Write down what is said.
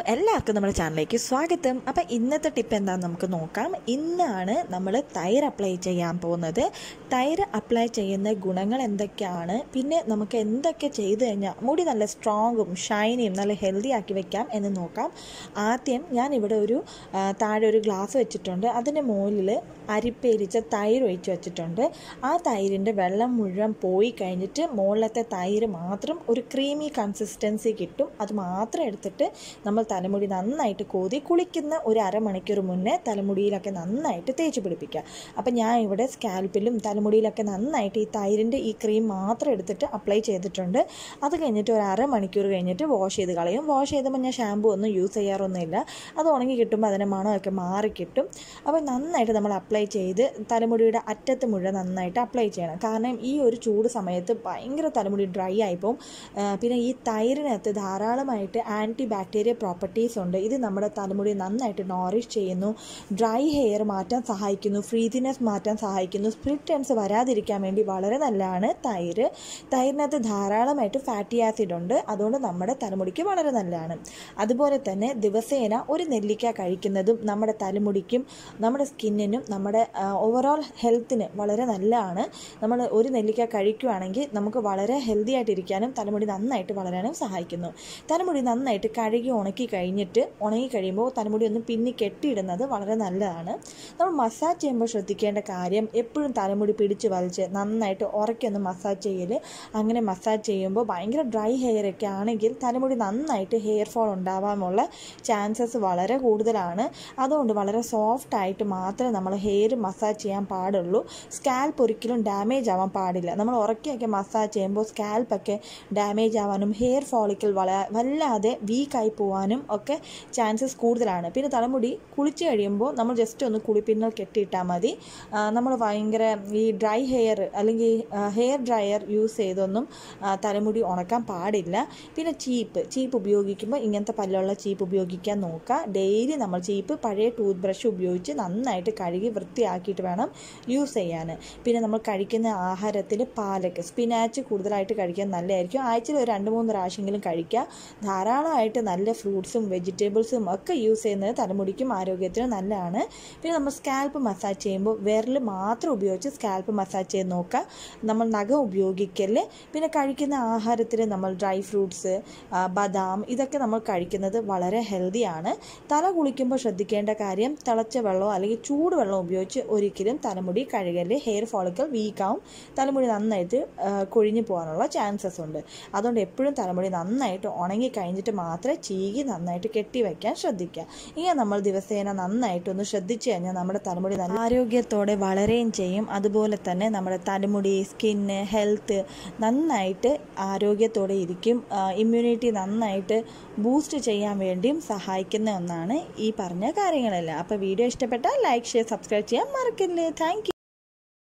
എല്ലാവർക്കും നമ്മുടെ ചാനലിലേക്ക് സ്വാഗതം അപ്പോൾ ഇന്നത്തെ ടിപ്പ് എന്താണെന്ന് നമുക്ക് നോക്കാം ഇന്നാണ് നമ്മൾ തൈര് അപ്ലൈ ചെയ്യാൻ പോകുന്നത് തൈര് അപ്ലൈ ചെയ്യുന്ന ഗുണങ്ങൾ എന്തൊക്കെയാണ് പിന്നെ നമുക്ക് എന്തൊക്കെ ചെയ്തു കഴിഞ്ഞാൽ മുടി നല്ല സ്ട്രോങ്ങും ഷൈനിയും നല്ല ഹെൽത്തി ആക്കി വെക്കാം എന്ന് നോക്കാം ആദ്യം ഞാൻ ഇവിടെ ഒരു ആ, താഴെ ഒരു ഗ്ലാസ് വെച്ചിട്ടുണ്ട് അതിൻ്റെ മുകളിൽ അരിപ്പേരിച്ച തൈര് ഒഴിച്ച് വെച്ചിട്ടുണ്ട് ആ തൈരിൻ്റെ വെള്ളം മുഴുവൻ പോയി കഴിഞ്ഞിട്ട് മുകളിലത്തെ തൈര് മാത്രം ഒരു ക്രീമി കൺസിസ്റ്റൻസി കിട്ടും അത് മാത്രം എടുത്തിട്ട് നമ്മൾ തലമുടി നന്നായിട്ട് കോതി കുളിക്കുന്ന ഒരു അരമണിക്കൂർ മുന്നേ തലമുടിയിലൊക്കെ നന്നായിട്ട് തേച്ച് പിടിപ്പിക്കുക അപ്പം ഞാൻ ഇവിടെ സ്കാൽപ്പിലും തലമുടിയിലൊക്കെ നന്നായിട്ട് ഈ തൈരിൻ്റെ ഈ ക്രീം മാത്രം എടുത്തിട്ട് അപ്ലൈ ചെയ്തിട്ടുണ്ട് അത് കഴിഞ്ഞിട്ട് ഒരു അരമണിക്കൂർ കഴിഞ്ഞിട്ട് വാഷ് ചെയ്ത് കളയും വാഷ് ചെയ്തപ്പോൾ ഞാൻ ഷാമ്പു ഒന്നും യൂസ് ചെയ്യാറൊന്നുമില്ല അത് ഉണങ്ങി കിട്ടുമ്പോൾ അതിൻ്റെ മണമൊക്കെ മാറി കിട്ടും അപ്പോൾ നന്നായിട്ട് നമ്മൾ അപ്ലൈ ചെയ്ത് തലമുടിയുടെ അറ്റത്ത് മുഴുവൻ നന്നായിട്ട് അപ്ലൈ ചെയ്യണം കാരണം ഈ ഒരു ചൂട് സമയത്ത് ഭയങ്കര തലമുടി ഡ്രൈ ആയിപ്പോവും ആ, പിന്നെ ഈ തൈരിനകത്ത് ധാരാളമായിട്ട് ആൻറ്റി ബാക്ടീരിയ പ്രോപ്പർട്ടീസ് ഉണ്ട് ഇത് നമ്മുടെ തലമുടി നന്നായിട്ട് നോറിഷ് ചെയ്യുന്നു ഡ്രൈ ഹെയർ മാറ്റാൻ സഹായിക്കുന്നു ഫ്രീതിനെസ് മാറ്റാൻ സഹായിക്കുന്നു സ്പ്ലിറ്റ് എൻസ് വരാതിരിക്കാൻ വേണ്ടി വളരെ നല്ലതാണ് തൈര് തൈരിനകത്ത് ധാരാളമായിട്ട് ഫാറ്റി ആസിഡ് ഉണ്ട് അതുകൊണ്ട് നമ്മുടെ തലമുടിക്ക് വളരെ നല്ലതാണ് അതുപോലെ തന്നെ ദിവസേന ഒരു നെല്ലിക്ക കഴിക്കുന്നതും നമ്മുടെ തലമുടിക്കും നമ്മുടെ സ്കിന്നിനും നമ്മുടെ ഓവറോൾ ഹെൽത്തിന് വളരെ നല്ലതാണ് നമ്മൾ ഒരു നെല്ലിക്ക കഴിക്കുകയാണെങ്കിൽ നമുക്ക് വളരെ ഹെൽത്തി ആയിട്ടിരിക്കാനും തലമുടി നന്നായിട്ട് വളരാനും സഹായിക്കുന്നു തലമുടി നന്നായിട്ട് കഴുകി ഉണക്കി കഴിഞ്ഞിട്ട് ഉണങ്ങി കഴിയുമ്പോൾ തലമുടി ഒന്ന് പിന്നി കെട്ടിയിടുന്നത് വളരെ നല്ലതാണ് നമ്മൾ മസാജ് ചെയ്യുമ്പോൾ ശ്രദ്ധിക്കേണ്ട കാര്യം എപ്പോഴും തലമുടി പിടിച്ച് വലിച്ച് നന്നായിട്ട് ഉറക്കൊന്ന് മസാജ് ചെയ്യൽ അങ്ങനെ മസാജ് ചെയ്യുമ്പോൾ ഭയങ്കര ഡ്രൈ ഹെയർ ഒക്കെ ആണെങ്കിൽ തലമുടി നന്നായിട്ട് ഹെയർ ഫോൾ ഉണ്ടാവാനുള്ള ചാൻസസ് വളരെ കൂടുതലാണ് അതുകൊണ്ട് വളരെ സോഫ്റ്റ് ആയിട്ട് മാത്രമേ നമ്മൾ ഹെയർ മസാജ് ചെയ്യാൻ പാടുള്ളൂ സ്കാൽപ്പ് ഒരിക്കലും ഡാമേജ് ആവാൻ പാടില്ല നമ്മൾ ഉറക്കിയൊക്കെ മസാജ് ചെയ്യുമ്പോൾ സ്കാൽപ്പൊക്കെ ഡാമേജ് ആവാനും ഹെയർ ഫോളിക്കിൾ വള വല്ലാതെ വീക്കായി പോവാനും ഒക്കെ ചാൻസസ് കൂടുതലാണ് പിന്നെ തലമുടി കുളിച്ച് കഴിയുമ്പോൾ നമ്മൾ ജസ്റ്റ് ഒന്ന് കുളിപ്പിന്നൽ കെട്ടിയിട്ടാൽ മതി നമ്മൾ ഭയങ്കര ഈ ഡ്രൈ ഹെയർ അല്ലെങ്കിൽ ഹെയർ ഡ്രയർ യൂസ് ചെയ്തൊന്നും ആ, തലമുടി ഉണക്കാൻ പാടില്ല പിന്നെ ചീപ്പ് ചീപ്പ് ഉപയോഗിക്കുമ്പോൾ ഇങ്ങനത്തെ പല്ലുള്ള ചീപ്പ് ഉപയോഗിക്കാൻ നോക്കുക ഡെയിലി നമ്മൾ ചീപ്പ് പഴയ ടൂത്ത് ബ്രഷ് ഉപയോഗിച്ച് നന്നായിട്ട് കഴുകി വൃത്തിയാക്കിയിട്ട് വേണം യൂസ് ചെയ്യാൻ പിന്നെ നമ്മൾ കഴിക്കുന്ന ആഹാരത്തിൽ പാലൊക്കെ സ്പിനാച്ച് കൂടുതലായിട്ട് കഴിക്കാൻ നല്ലതായിരിക്കും ആഴ്ചയിൽ ഒരു രണ്ട് മൂന്ന് പ്രാവശ്യമെങ്കിലും കഴിക്കുക ധാരാളമായിട്ട് നല്ല ഫ്രൂട്ട്സും വെജിറ്റബിൾസും ഒക്കെ യൂസ് ചെയ്യുന്നത് തലമുടിക്കും ആരോഗ്യത്തിനും നല്ലതാണ് പിന്നെ നമ്മൾ സ്കാൽപ്പ് മസാജ് ചെയ്യുമ്പോൾ വിരൽ മാത്രം ഉപയോഗിച്ച് സ്കാൽപ്പ് മസാജ് ചെയ്ത് നോക്കുക നമ്മൾ നഖം ഉപയോഗിക്കല് പിന്നെ കഴിക്കുന്ന ആഹാരത്തിൽ നമ്മൾ ഡ്രൈ ഫ്രൂട്ട്സ് ബദാം ഇതൊക്കെ നമ്മൾ കഴിക്കുന്നത് വളരെ ഹെൽത്തിയാണ് തല കുളിക്കുമ്പോൾ ശ്രദ്ധിക്കേണ്ട കാര്യം തിളച്ച വെള്ളമോ അല്ലെങ്കിൽ ചൂട് വെള്ളം ഉപയോഗിച്ച് ഒരിക്കലും തലമുടി കഴുകല് ഹെയർ ഫോളിക്കൽ വീക്കാവും തലമുടി നന്നായിട്ട് ആ, കൊഴിഞ്ഞു പോകാനുള്ള ചാൻസസ് ഉണ്ട് അതുകൊണ്ട് എപ്പോഴും തലമുടി നന്നായിട്ട് ഉണങ്ങി കഴിഞ്ഞിട്ട് മാത്രമേ ചീകി നന്നായിട്ട് കെട്ടി വയ്ക്കാൻ ശ്രദ്ധിക്കുക ഇങ്ങനെ നമ്മൾ ദിവസേന നന്നായിട്ടൊന്ന് ശ്രദ്ധിച്ചു കഴിഞ്ഞാൽ നമ്മുടെ തലമുടി നല്ല ആരോഗ്യത്തോടെ വളരുകയും ചെയ്യും അതുപോലെ തന്നെ നമ്മുടെ തലമുടി സ്കിന്ന് ഹെൽത്ത് നന്നായിട്ട് ആരോഗ്യത്തോടെ ഇരിക്കും ഇമ്മ്യൂണിറ്റി നന്നായിട്ട് ബൂസ്റ്റ് ചെയ്യാൻ വേണ്ടിയും സഹായിക്കുന്ന ഒന്നാണ് ഈ പറഞ്ഞ കാര്യങ്ങളെല്ലാം അപ്പോൾ വീഡിയോ ഇഷ്ടപ്പെട്ടാൽ ലൈക്ക് ഷെയർ സബ്സ്ക്രൈബ് ചെയ്യാൻ മറക്കല്ലേ താങ്ക്